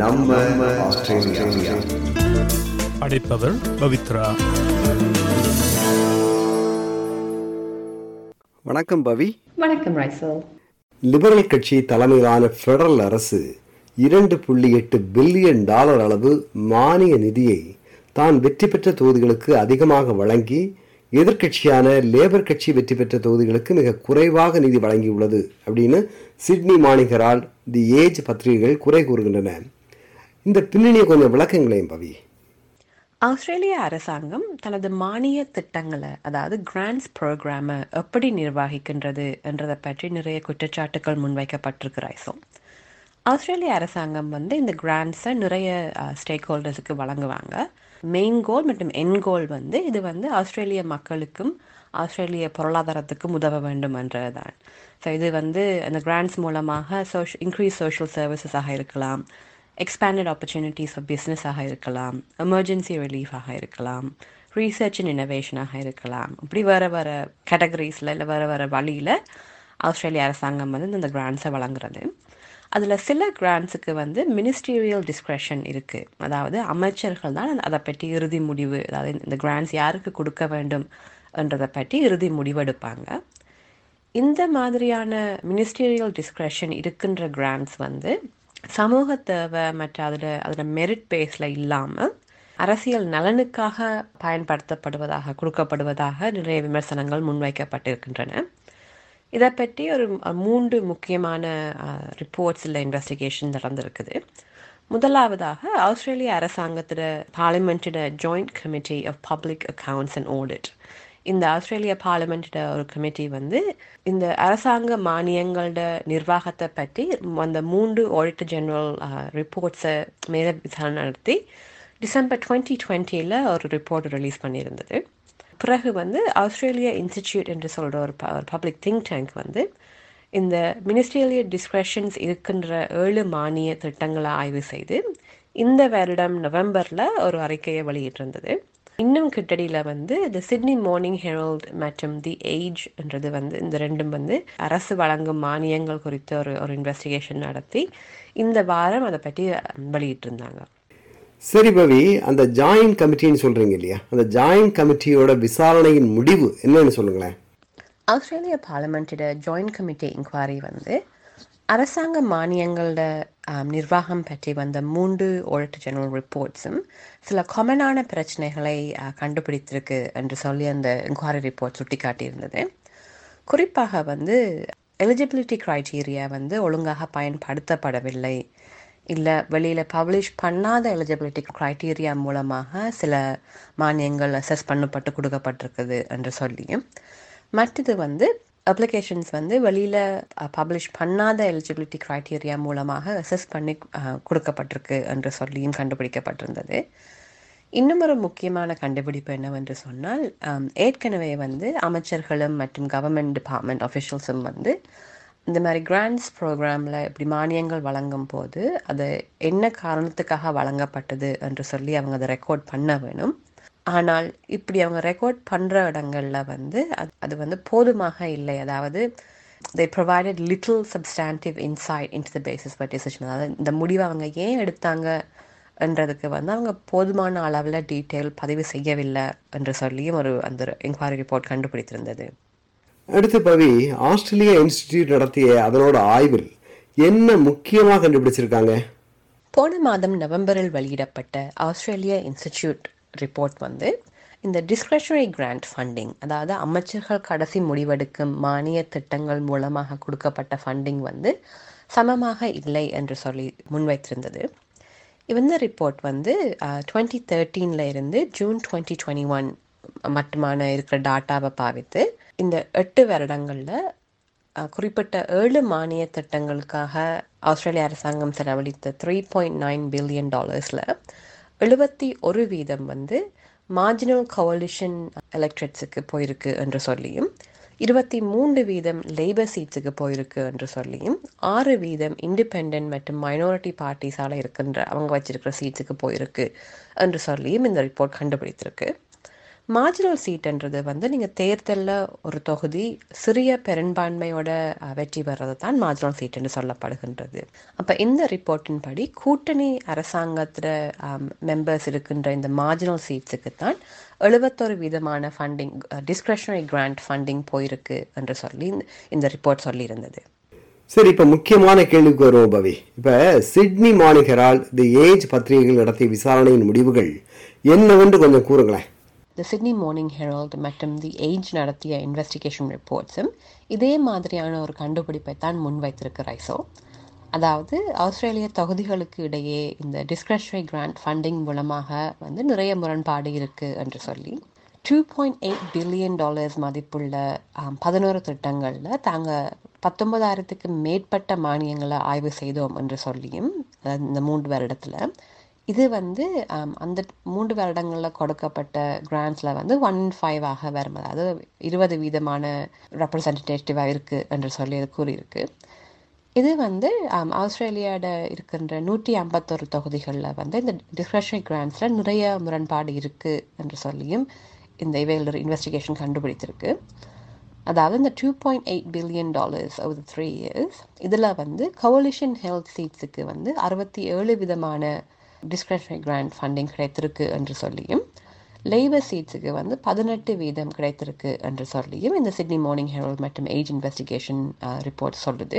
நம்ம ஆஸ்திரேலியா படைப்பவர் பவித்ரா வணக்கம் பவி வணக்கம் ரைசல் லிபரல் கட்சி தலைமையிலான பெடரல் அரசு இரண்டு புள்ளி எட்டு பில்லியன் டாலர் அளவு மானிய நிதியை தான் வெற்றி பெற்ற தொகுதிகளுக்கு அதிகமாக வழங்கி எதிர்க்கட்சியான லேபர் கட்சி வெற்றி பெற்ற தொகுதிகளுக்கு மிக குறைவாக நிதி வழங்கியுள்ளது அப்படின்னு Sydney Morning Herald the Age பத்திரிகைகள் குறை கூறுகின்றன இந்த பின்னணியை கொஞ்சம் விளக்கங்களையும் பவி ஆஸ்திரேலிய அரசாங்கம் தனது மானிய திட்டங்களை அதாவது கிராண்ட்ஸ் ப்ரோக்ராமை எப்படி நிர்வகிக்கின்றது என்றதை பற்றி நிறைய குற்றச்சாட்டுகள் முன்வைக்கப்பட்டிருக்கு ரைசம் ஆஸ்திரேலிய அரசாங்கம் வந்து இந்த கிராண்ட்ஸை நிறைய ஸ்டேக் ஹோல்டர்ஸுக்கு வழங்குவாங்க மெயின் கோல் மற்றும் என் கோல் வந்து இது வந்து ஆஸ்திரேலிய மக்களுக்கும் ஆஸ்திரேலிய பொருளாதாரத்துக்கும் உதவ வேண்டும் என்றது தான் ஸோ இது வந்து அந்த கிராண்ட்ஸ் மூலமாக சோஷ் இன்க்ரீஸ் சோஷியல் சர்வீசஸாக இருக்கலாம் எக்ஸ்பேண்டட் ஆப்பர்ச்சுனிட்டிஸ் ஃபார் பிஸ்னஸாக இருக்கலாம் எமர்ஜென்சி ரிலீஃபாக இருக்கலாம் ரீசர்ச் அண்ட் இனோவேஷனாக இருக்கலாம் இப்படி வேறு வேறு கேட்டகரிஸில் இல்லை வேறு வேறு வழியில் ஆஸ்திரேலிய அரசாங்கம் வந்து இந்த கிராண்ட்ஸை வழங்குறது அதில் சில கிராண்ட்ஸுக்கு வந்து மினிஸ்டீரியல் டிஸ்க்ரெஷன் இருக்குது அதாவது அமைச்சர்கள் தான் அதை பற்றி இறுதி முடிவு அதாவது இந்த கிராண்ட்ஸ் யாருக்கு கொடுக்க வேண்டும் என்றதை பற்றி இறுதி முடிவெடுப்பாங்க இந்த மாதிரியான மினிஸ்டீரியல் டிஸ்க்ரெஷன் இருக்கின்ற கிராண்ட்ஸ் வந்து சமூக தேவை மற்ற அதில் அதில் மெரிட் பேஸில் இல்லாமல் அரசியல் நலனுக்காக பயன்படுத்தப்படுவதாக கொடுக்கப்படுவதாக நிறைய விமர்சனங்கள் முன்வைக்கப்பட்டிருக்கின்றன இதை பற்றி ஒரு மூன்று முக்கியமான ரிப்போர்ட்ஸில் இன்வெஸ்டிகேஷன் நடந்திருக்குது முதலாவதாக ஆஸ்திரேலிய அரசாங்கத்தோட பார்லிமெண்ட்டோட joint committee of public accounts and audit இந்த ஆஸ்திரேலிய பார்லிமெண்ட்டோட ஒரு கமிட்டி வந்து இந்த அரசாங்க மானியங்களோட நிர்வாகத்தை பற்றி அந்த மூன்று ஆடிட்டர் ஜெனரல் ரிப்போர்ட்ஸை மேலே விசாரணை நடத்தி டிசம்பர் டுவெண்ட்டி டுவெண்ட்டியில் ஒரு ரிப்போர்ட் ரிலீஸ் பண்ணியிருந்தது பிறகு வந்து ஆஸ்திரேலியா இன்ஸ்டிடியூட் என்று சொல்கிற ஒரு பப்ளிக் திங்க் டேங்க் வந்து இந்த மினிஸ்ட்ரியல் டிஸ்கிரஷன்ஸ் இருக்கின்ற ஏழு மானிய திட்டங்களை ஆய்வு செய்து இந்த வருடம் நவம்பரில் ஒரு அறிக்கையை வெளியிட்டிருந்தது இன்னும் கிட்டடியில் வந்து தி சிட்னி மார்னிங் ஹெரோல்ட் மற்றும் தி ஏஜ் என்றது வந்து இந்த ரெண்டும் வந்து அரசு வழங்கும் மானியங்கள் குறித்த ஒரு ஒரு இன்வெஸ்டிகேஷன் நடத்தி இந்த வாரம் அதை பற்றி வெளியிட்டிருந்தாங்க சரி பவி அந்த ஜாயின்ட் கமிட்டின்னு சொல்றீங்க இல்லையா அந்த ஜாயின்ட் கமிட்டியோட விசாரணையின் முடிவு என்னன்னு சொல்லுங்களேன் ஆஸ்திரேலிய பார்லிமெண்ட்டோட ஜாயின்ட் கமிட்டி இன்கொயரி வந்து அரசாங்க மானியங்களோட நிர்வாகம் பற்றி வந்த மூன்று ஆடிட்டர் ஜெனரல் ரிப்போர்ட்ஸும் சில காமனான பிரச்சனைகளை கண்டுபிடித்திருக்கு என்று சொல்லி அந்த இன்கொயரி ரிப்போர்ட் சுட்டிக்காட்டியிருந்தது குறிப்பாக வந்து எலிஜிபிலிட்டி க்ரைட்டீரியா வந்து ஒழுங்காக பயன்படுத்தப்படவில்லை இல்லை வெளியில் பப்ளிஷ் பண்ணாத எலிஜிபிலிட்டி க்ரைட்டீரியா மூலமாக சில மானியங்கள் அசஸ் பண்ணப்பட்டு கொடுக்கப்பட்டிருக்குது என்று சொல்லியும் மற்றது வந்து அப்ளிகேஷன்ஸ் வந்து வெளியில் பப்ளிஷ் பண்ணாத எலிஜிபிலிட்டி க்ரைட்டீரியா மூலமாக அசஸ் பண்ணி கொடுக்கப்பட்டிருக்கு என்று சொல்லியும் கண்டுபிடிக்கப்பட்டிருந்தது இன்னும் ஒரு முக்கியமான கண்டுபிடிப்பு என்னவென்று சொன்னால் ஏற்கனவே வந்து அமைச்சர்களும் மற்றும் கவர்மெண்ட் டிபார்ட்மெண்ட் அஃபிஷியல்ஸும் வந்து இந்த மாதிரி கிராண்ட்ஸ் ப்ரோக்ராமில் இப்படி மானியங்கள் வழங்கும் போது அது என்ன காரணத்துக்காக வழங்கப்பட்டது என்று சொல்லி அவங்க அதை ரெக்கார்ட் பண்ண வேணும் ஆனால் இப்படி அவங்க ரெக்கார்ட் பண்ணுற இடங்களில் வந்து அது அது வந்து போதுமாக இல்லை அதாவது they provided little substantive insight into the basis for decision அதாவது இந்த முடிவை அவங்க ஏன் எடுத்தாங்க என்றதுக்கு வந்து அவங்க போதுமான அளவில் டீட்டெயில் பதிவு செய்யவில்லை என்று சொல்லியும் ஒரு அந்த என்கொயரி ரிப்போர்ட் கண்டுபிடித்திருந்தது அடுத்து பவி ஆஸ்திரேலியா இன்ஸ்டிடியூட் நடத்திய அதனோட ஆய்வில் என்ன முக்கியமாக கண்டுபிடிச்சிருக்காங்க போன மாதம் நவம்பரில் வெளியிடப்பட்ட ஆஸ்திரேலியா இன்ஸ்டிடியூட் ரிப்போர்ட் வந்து இந்த டிஸ்கிரிஷனரி கிராண்ட் ஃபண்டிங் அதாவது அமைச்சர்கள் கடைசி முடிவெடுக்கும் மானிய திட்டங்கள் மூலமாக கொடுக்கப்பட்ட ஃபண்டிங் வந்து சமமாக இல்லை என்று சொல்லி முன்வைத்திருந்தது இந்த ரிப்போர்ட் வந்து டுவெண்ட்டி தேர்ட்டீனில் இருந்து ஜூன் டுவெண்ட்டி டுவெண்ட்டி ஒன் மட்டுமான இருக்கிற டாட்டாவை பாவித்து இந்த எட்டு வருடங்களில் குறிப்பிட்ட ஏழு மானிய திட்டங்களுக்காக ஆஸ்திரேலிய அரசாங்கம் செலவழித்த த்ரீ பாயிண்ட் நைன் பில்லியன் டாலர்ஸில் எழுபத்தி ஒரு வீதம் வந்து மார்ஜினல் கோவலிஷன் எலக்ட்ரேட்ஸுக்கு போயிருக்கு என்று சொல்லியும் இருபத்தி மூன்று வீதம் லேபர் சீட்ஸுக்கு போயிருக்கு என்று சொல்லியும் ஆறு வீதம் இண்டிபெண்ட் மற்றும் மைனாரிட்டி பார்ட்டிஸால் இருக்கின்ற அவங்க வச்சிருக்கிற சீட்ஸுக்கு போயிருக்கு என்று சொல்லியும் இந்த ரிப்போர்ட் கண்டுபிடித்திருக்கு மார்ஜினல் சீட்ன்றது வந்து நீங்கள் தேர்தலில் ஒரு தொகுதி சிறிய பெரும்பான்மையோட அஹ், வெற்றி பெறது தான் மார்ஜினல் சீட் என்று சொல்லப்படுகின்றது அப்போ இந்த ரிப்போர்ட்டின் படி கூட்டணி அரசாங்கத்தில் மெம்பர்ஸ் இருக்கின்ற இந்த மார்ஜினல் சீட்ஸுக்கு தான் எழுபத்தொரு வீதமான ஃபண்டிங் டிஸ்கிரிஷனரி கிராண்ட் ஃபண்டிங் போயிருக்கு என்று சொல்லி இந்த- இந்த ரிப்போர்ட் சொல்லியிருந்தது சரி இப்ப முக்கியமான கேள்விக்கு வருவோம் பவி இப்ப Sydney Morning Herald the Age பத்திரிகைகள் நடத்திய விசாரணையின் முடிவுகள் என்னவென்று கொஞ்சம் கூறுங்களேன் தி சிட்னி மார்னிங் ஹெரால்ட் மற்றும் தி ஏஜ் நடத்திய இன்வெஸ்டிகேஷன் ரிப்போர்ட்ஸும் இதே மாதிரியான ஒரு கண்டுபிடிப்பை தான் முன்வைத்திருக்கு ரைசோ அதாவது ஆஸ்திரேலிய தொகுதிகளுக்கு இடையே இந்த டிஸ்கிரிஷனரி கிராண்ட் ஃபண்டிங் மூலமாக வந்து நிறைய முரண்பாடு இருக்கு என்று சொல்லி two point eight billion dollars மதிப்புள்ள ஆம், பதினோரு திட்டங்களில் தாங்கள் பத்தொன்பதாயிரத்துக்கு மேற்பட்ட மானியங்களை ஆய்வு செய்தோம் என்று சொல்லியும் அஹ், இந்த மூன்று வருடத்தில் இது வந்து ஆம், அந்த மூன்று வருடங்களில் கொடுக்கப்பட்ட கிராண்ட்ஸில் வந்து ஒன் ஃபைவ் ஆக வரும் அதாவது இருபது வீதமான ரெப்ரசன்டேட்டிவாக இருக்குது என்று சொல்லி அது கூறியிருக்கு இது வந்து ஆம், ஆஸ்திரேலியாவோட இருக்கின்ற நூற்றி ஐம்பத்தொரு தொகுதிகளில் வந்து இந்த டிஸ்கிரிஷனரி கிராண்ட்ஸில் நிறைய முரண்பாடு இருக்குது என்று சொல்லியும் இந்த இவைகளோட இன்வெஸ்டிகேஷன் கண்டுபிடித்திருக்கு அதாவது இந்த two point eight billion dollars ஒரு த்ரீ இயர்ஸ் இதில் வந்து coalition ஹெல்த் சீட்ஸுக்கு வந்து அறுபத்தி ஏழு விதமான டிஸ்கிரிஷனரி கிராண்ட் ஃபண்டிங் கிடைத்திருக்கு என்று சொல்லியும் லேபர் சீட்ஸுக்கு வந்து பதினெட்டு வீதம் கிடைத்திருக்கு என்று சொல்லியும் இந்த சிட்னி மார்னிங் ஹெரால்ட் மற்றும் ஏஜ் இன்வெஸ்டிகேஷன் ரிப்போர்ட் சொல்லுது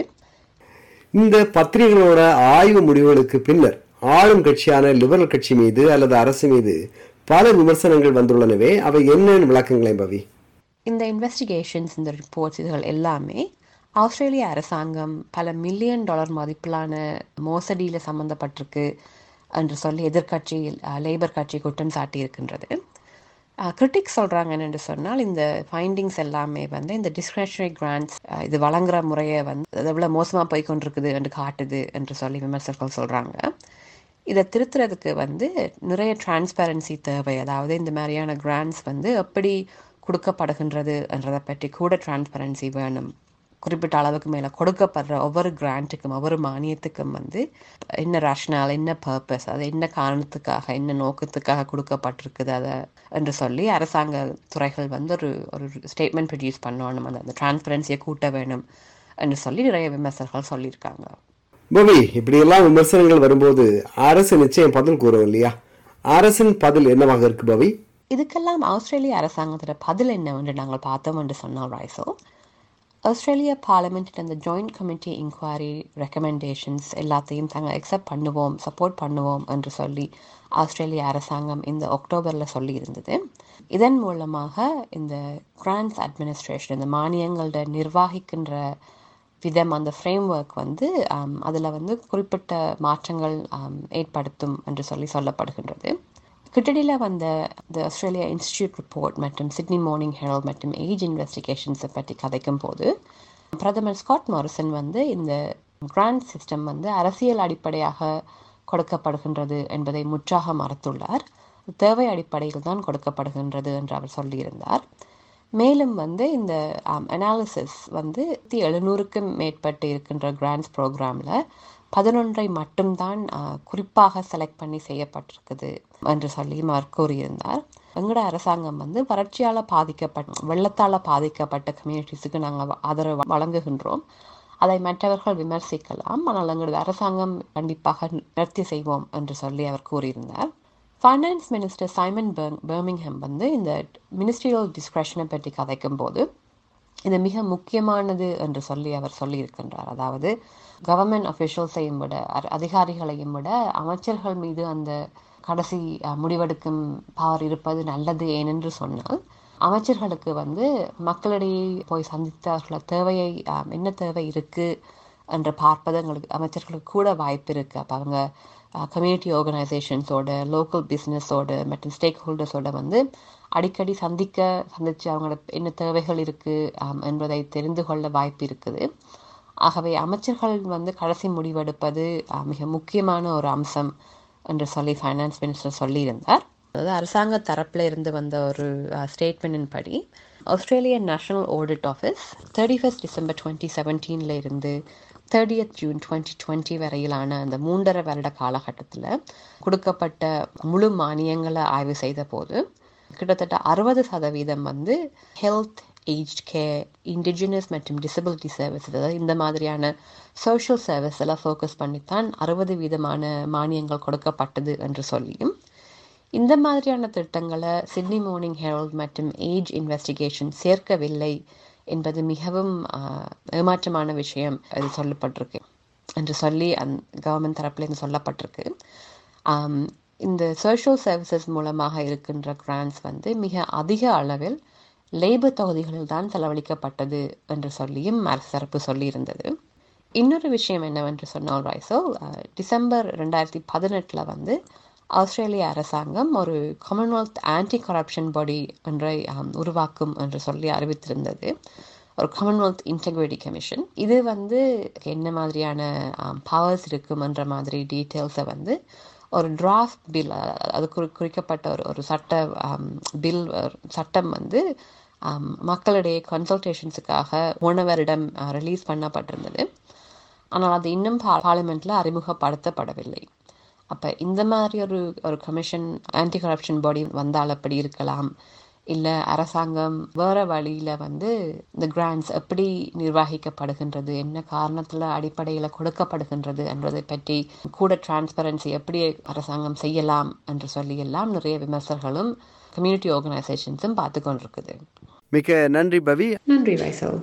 இந்த பத்திரிகைகளோட ஆய்வு முடிவுகளுக்கு பின்னர் ஆளும் கட்சியான லிபரல் கட்சி மீது அல்லது அரசு மீது பல விமர்சனங்கள் வந்துள்ளனவே அவை என்னன்னு விளக்கங்களேன் பவி இந்த இன்வெஸ்டிகேஷன்ஸ் இந்த ரிப்போர்ட்ஸ் இதுகள் எல்லாமே ஆஸ்திரேலிய அரசாங்கம் பல மில்லியன் டாலர் மதிப்பிலான மோசடியில் சம்பந்தப்பட்டிருக்கு என்று சொல்லி எதிர்க்கட்சி லேபர் கட்சி குற்றம் சாட்டி இருக்கின்றது கிரிட்டிக்ஸ் சொல்கிறாங்க என்று சொன்னால் இந்த ஃபைண்டிங்ஸ் எல்லாமே வந்து இந்த டிஸ்கிரிஷனரி கிராண்ட்ஸ் இது வழங்குற முறையை வந்து அது எவ்வளோ மோசமாக போய் கொண்டிருக்குது என்று காட்டுது என்று சொல்லி விமர்சகர்கள் சொல்கிறாங்க இதை திருத்துறதுக்கு வந்து நிறைய டிரான்ஸ்பரன்சி தேவை அதாவது இந்த மாதிரியான கிராண்ட்ஸ் வந்து எப்படி கொடுக்கப்படுகின்றது என்றதை பற்றி கூட டிரான்ஸ்பரன்சி வேணும் குறிப்பிட்ட அளவுக்கு மேலே கொடுக்கப்படுற ஒவ்வொரு கிராண்ட்டுக்கும் ஒவ்வொரு மானியத்துக்கும் வந்து என்ன ரேஷனல் என்ன பர்பஸ் அது என்ன காரணத்துக்காக என்ன நோக்கத்துக்காக கொடுக்கப்பட்டிருக்குது அதை என்று சொல்லி அரசாங்க துறைகள் வந்து ஒரு ஒரு ஸ்டேட்மெண்ட் ப்ரொடியூஸ் பண்ணணும் அந்த அந்த டிரான்ஸ்பரன்சியை கூட்ட வேணும் என்று சொல்லி நிறைய விமர்சகர்கள் சொல்லியிருக்காங்க பவி இப்படியெல்லாம் விமர்சனங்கள் வரும்போது அரசு நிச்சயம் பதில் கூறும் இல்லையா அரசின் பதில் என்னவாக இருக்கு பவி இதுக்கெல்லாம் ஆஸ்திரேலிய அரசாங்கத்தோட பதில் என்னவென்று நாங்கள் பார்த்தோம் என்று சொன்னால் ரைசோ ஆஸ்திரேலியா பார்லிமெண்ட் அந்த ஜாயிண்ட் கமிட்டி இன்கொயரி ரெக்கமெண்டேஷன்ஸ் எல்லாத்தையும் தாங்கள் அக்செப்ட் பண்ணுவோம் சப்போர்ட் பண்ணுவோம் என்று சொல்லி ஆஸ்திரேலிய அரசாங்கம் இந்த அக்டோபரில் சொல்லியிருந்தது இதன் மூலமாக இந்த கிராண்ட்ஸ் அட்மினிஸ்ட்ரேஷன் இந்த மானியங்களோட நிர்வாகிக்கின்ற விதம் அந்த ஃப்ரேம் ஒர்க் வந்து அதில் வந்து குறிப்பிட்ட மாற்றங்கள் ஆம், ஏற்படுத்தும் என்று சொல்லி சொல்லப்படுகின்றது கிட்டடியில் வந்த த ஆஸ்திரேலியா இன்ஸ்டிடியூட் ரிப்போர்ட் மற்றும் சிட்னி மார்னிங் ஹெரால்ட் மற்றும் ஏஜ் இன்வெஸ்டிகேஷன்ஸை பற்றி கதைக்கும் போது பிரதமர் ஸ்காட் மாரிசன் வந்து இந்த கிராண்ட் சிஸ்டம் வந்து அரசியல் அடிப்படையாக கொடுக்கப்படுகின்றது என்பதை முற்றாக மறுத்துள்ளார் தேவை அடிப்படையில் தான் கொடுக்கப்படுகின்றது என்று அவர் சொல்லியிருந்தார் மேலும் வந்து இந்த அனாலிசிஸ் வந்து எழுநூறுக்கும் மேற்பட்டு இருக்கின்ற கிராண்ட்ஸ் ப்ரோக்ராமில் பதினொன்றை மட்டும்தான் ஆஹ், குறிப்பாக செலக்ட் பண்ணி செய்யப்பட்டிருக்குது என்று சொல்லியும் அவர் கூறியிருந்தார் எங்களோட அரசாங்கம் வந்து வறட்சியால் பாதிக்கப்பட்ட வெள்ளத்தால் பாதிக்கப்பட்ட கம்யூனிட்டிஸுக்கு நாங்கள் ஆதரவு வழங்குகின்றோம் அதை மற்றவர்கள் விமர்சிக்கலாம் ஆனால் எங்களது அரசாங்கம் கண்டிப்பாக நிவர்த்தி செய்வோம் என்று சொல்லி அவர் கூறியிருந்தார் ஃபைனான்ஸ் மினிஸ்டர் சைமன் பெர்ங் பெர்மிங்ஹம் வந்து இந்த மினிஸ்ட்ரியல் டிஸ்கிரஷனை பற்றி கதைக்கும் போது இது மிக முக்கியமானது என்று சொல்லி அவர் சொல்லியிருக்கின்றார் அதாவது கவர்மெண்ட் அஃபிஷியல்ஸையும் விட அர- அதிகாரிகளையும் விட அமைச்சர்கள் மீது அந்த கடைசி அஹ், முடிவெடுக்கும் பவர் இருப்பது நல்லது ஏனென்று சொன்னால் அமைச்சர்களுக்கு வந்து மக்களிடையே போய் சந்தித்து அவர்கள தேவையை அஹ், என்ன தேவை இருக்கு என்று பார்ப்பது எங்களுக்கு அமைச்சர்களுக்கு கூட வாய்ப்பு இருக்கு அப்போ அவங்க கம்யூனிட்டி ஆர்கனைசேஷன்ஸோட லோக்கல் பிஸ்னஸோட மற்றும் ஸ்டேக் ஹோல்டர்ஸோட வந்து அடிக்கடி சந்திக்க சந்திச்சு அவங்களோட என்ன தேவைகள் இருக்கு ஆம், என்பதை தெரிந்து கொள்ள வாய்ப்பு இருக்குது ஆகவே அமைச்சர்கள் வந்து கடைசி முடிவெடுப்பது ஆ, மிக முக்கியமான ஒரு அம்சம் என்று சொல்லி ஃபைனான்ஸ் மினிஸ்டர் சொல்லியிருந்தார் அதாவது அரசாங்க தரப்புல இருந்து வந்த ஒரு ஸ்டேட்மெண்ட்டின் படி Australian National Audit Office thirty first December twenty செவன்டீனில் இருந்து தேர்ட்டியத் ஜூன் டுவெண்ட்டி டுவெண்ட்டி வரையிலான அந்த மூன்றரை வருட காலகட்டத்தில் கொடுக்கப்பட்ட முழு மானியங்களை ஆய்வு செய்த போது கிட்டத்தட்ட அறுபது சதவீதம் வந்து ஹெல்த் ஏஜ் கேர் இண்டிஜினஸ் மற்றும் டிசபிலிட்டி சர்வீஸ் அதாவது இந்த மாதிரியான சோஷியல் சர்வீஸ் எல்லாம் ஃபோக்கஸ் பண்ணித்தான் அறுபது வீதமான மானியங்கள் கொடுக்கப்பட்டது என்று சொல்லியும் இந்த மாதிரியான திட்டங்களை சிட்னி மார்னிங் ஹெரல்ட் மற்றும் ஏஜ் இன்வெஸ்டிகேஷன் சேர்க்கவில்லை என்பது மிகவும் ஆஹ், ஏமாற்றமான விஷயம் அது சொல்லப்பட்டிருக்கு என்று சொல்லி அந் கவர்மெண்ட் தரப்புலேருந்து சொல்லப்பட்டிருக்கு ஆம், இந்த சோஷியல் சர்வீசஸ் மூலமாக இருக்கின்ற கிராண்ட்ஸ் வந்து மிக அதிக அளவில் லேபர் தொகுதிகளில் தான் செலவழிக்கப்பட்டது என்று சொல்லியும் அரசு தரப்பு சொல்லியிருந்தது இன்னொரு விஷயம் என்னவென்று சொன்னால் ரைசோ அஹ், டிசம்பர் ரெண்டாயிரத்தி பதினெட்டில் வந்து ஆஸ்திரேலிய அரசாங்கம் ஒரு காமன்வெல்த் ஆன்டி கரப்ஷன் பாடி ஒன்றை ஆம், உருவாக்கும் என்று சொல்லி அறிவித்திருந்தது ஒரு காமன்வெல்த் இன்டெகிரிட்டி கமிஷன் இது வந்து என்ன மாதிரியான பவர்ஸ் இருக்கும் என்ற மாதிரி டீட்டெயில்ஸை வந்து ஒரு டிராஃப்ட் பில் அது குறி குறிக்கப்பட்ட ஒரு ஒரு சட்ட பில் சட்டம் வந்து ஆம், மக்களிடையே கன்சல்டேஷன்ஸுக்காக போன வருடம் ரிலீஸ் பண்ணப்பட்டிருந்தது ஆனால் அது இன்னும் பார்லிமெண்ட்டில் அறிமுகப்படுத்தப்படவில்லை அப்போ இந்த மாதிரி ஒரு ஒரு கமிஷன் ஆன்டி கரப்ஷன் பாடி வந்தால் அப்படி இருக்கலாம் இல்லை அரசாங்கம் வேற வழியில் வந்து இந்த கிராண்ட்ஸ் எப்படி நிர்வகிக்கப்படுகின்றது என்ன காரணத்தில் அடிப்படையில் கொடுக்கப்படுகின்றது என்றதை பற்றி கூட டிரான்ஸ்பரன்சி எப்படி அரசாங்கம் செய்யலாம் என்று சொல்லி எல்லாம் நிறைய விமர்சகர்களும் கம்யூனிட்டி ஆர்கனைசேஷன்ஸும் பார்த்து கொண்டிருக்குது மிக்க நன்றி பவி நன்றி வைசல்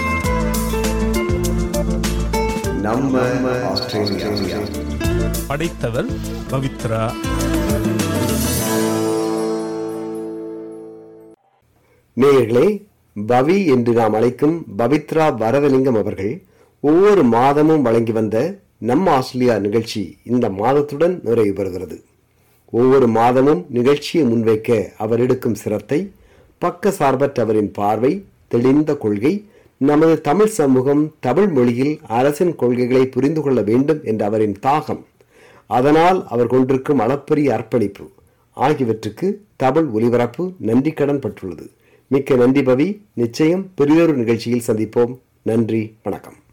நம்ம ஆஸ்திரேலியா படைத்தவர் பவித்ரா நேயர்களே பவி என்று நாம் அழைக்கும் பவித்ரா வரதலிங்கம் அவர்கள் ஒவ்வொரு மாதமும் வழங்கி வந்த நம்ம ஆஸ்திரேலியா நிகழ்ச்சி இந்த மாதத்துடன் நிறைவு பெறுகிறது ஒவ்வொரு மாதமும் நிகழ்ச்சியை முன்வைக்க அவர் எடுக்கும் சிரத்தை பக்க சார்பற்ற அவரின் பார்வை தெளிந்த கொள்கை நமது தமிழ் சமூகம் தமிழ் மொழியில் அரசின் கொள்கைகளை புரிந்து கொள்ள வேண்டும் என்ற அவரின் தாகம் அதனால் அவர் கொண்டிருக்கும் அளப்பரிய அர்ப்பணிப்பு ஆகியவற்றுக்கு தமிழ் ஒலிபரப்பு நன்றி கடன் பட்டுள்ளது மிக்க நன்றி பவி நிச்சயம் பெரியோரு நிகழ்ச்சியில் சந்திப்போம் நன்றி வணக்கம்